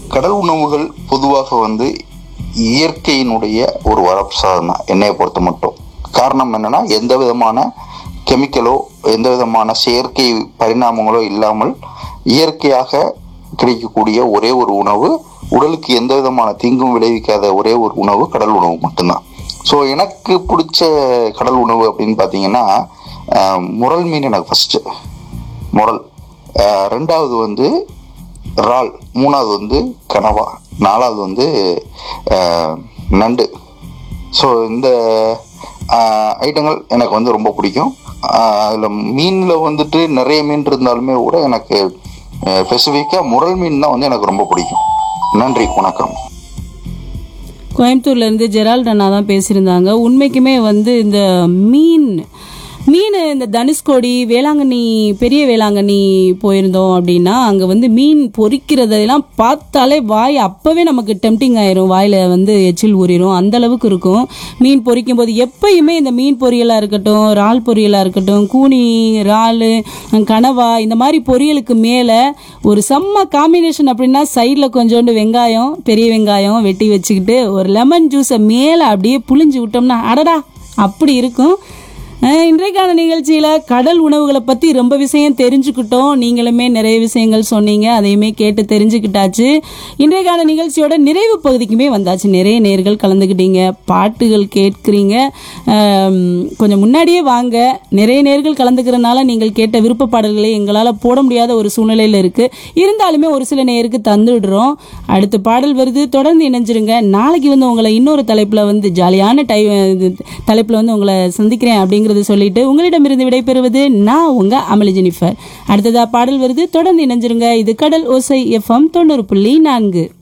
கடல் உணவுகள் பொதுவாக வந்து இயற்கையினுடைய ஒரு வரப்பிரசாதம் தான் என்னைய பொறுத்த மட்டும் காரணம் என்னன்னா எந்த விதமான கெமிக்கலோ எந்த விதமான செயற்கை பரிணாமங்களோ இல்லாமல் இயற்கையாக கிடைக்கக்கூடிய ஒரே ஒரு உணவு உடலுக்கு எந்த விதமான தீங்கும் விளைவிக்காத ஒரே ஒரு உணவு கடல் உணவு மட்டும்தான் ஸோ எனக்கு பிடிச்ச கடல் உணவு அப்படின்னு பார்த்தீங்கன்னா ஆஹ், முரல் மீன் எனக்கு ஃபஸ்ட்டு முரல் ஆஹ், ரெண்டாவது வந்து இறால் மூணாவது வந்து கனவா நாலாவது வந்து ஆஹ், நண்டு ஸோ இந்த ஆஹ், ஐட்டங்கள் எனக்கு வந்து ரொம்ப பிடிக்கும் அதில் மீனில் வந்துட்டு நிறைய மீன் இருந்தாலுமே கூட எனக்கு ஸ்பெசிஃபிக்காக முரல் மீன் தான் வந்து எனக்கு ரொம்ப பிடிக்கும் நன்றி வணக்கம் கோயம்புத்தூர்ல இருந்து ஜெரால்ட் அண்ணா தான் பேசியிருந்தாங்க உண்மைக்குமே வந்து இந்த மீன் மீன் இந்த தனுஷ்கோடி வேளாங்கண்ணி பெரிய வேளாங்கண்ணி போயிருந்தோம் அப்படின்னா அங்கே வந்து மீன் பொரிக்கிறதெல்லாம் பார்த்தாலே வாய் அப்போவே நமக்கு டெம்டிங் ஆயிரும் வாயில் வந்து எச்சில் ஊறிடும் அந்த அளவுக்கு இருக்கும் மீன் பொரிக்கும் போது எப்பயுமே இந்த மீன் பொரியலாக இருக்கட்டும் இறால் பொரியலாக இருக்கட்டும் கூனி இறால் கனவா இந்த மாதிரி பொரியலுக்கு மேலே ஒரு செம்ம காம்பினேஷன் அப்படின்னா சைடில் கொஞ்சோண்டு வெங்காயம் பெரிய வெங்காயம் வெட்டி வச்சுக்கிட்டு ஒரு லெமன் ஜூஸை மேலே அப்படியே புளிஞ்சு விட்டோம்னா அடடா அப்படி இருக்கும் அஹ் இன்றைக்கான நிகழ்ச்சியில் கடல் உணவுகளை பற்றி ரொம்ப விஷயம் தெரிஞ்சுக்கிட்டோம் நீங்களுமே நிறைய விஷயங்கள் சொன்னீங்க அதையுமே கேட்டு தெரிஞ்சுக்கிட்டாச்சு இன்றைக்கான நிகழ்ச்சியோட நிறைவு பகுதிக்குமே வந்தாச்சு நிறைய நேர்கள் கலந்துக்கிட்டீங்க பாட்டுகள் கேட்குறீங்க ஆம், கொஞ்சம் முன்னாடியே வாங்க நிறைய நேர்கள் கலந்துக்கிறதுனால நீங்கள் கேட்ட விருப்ப பாடல்களை எங்களால் போட முடியாத ஒரு சூழ்நிலையில் இருக்குது இருந்தாலுமே ஒரு சில நேருக்கு தந்துடுறோம் அடுத்த பாடல் வருது தொடர்ந்து இணைஞ்சிருங்க நாளைக்கு வந்து உங்களை இன்னொரு தலைப்பில் வந்து ஜாலியான டை தலைப்பில் வந்து உங்களை சந்திக்கிறேன் அப்படிங்கிறத சொல்லிட்டு உங்களிடமிருந்து விடைபெறுவது நான் உங்கள் அமளி ஜெனிஃபர் அடுத்ததா பாடல் வருது தொடர்ந்து இணைஞ்சிருங்க இது கடல் ஓசை எஃப்எம் தொண்ணூறு புள்ளி நான்கு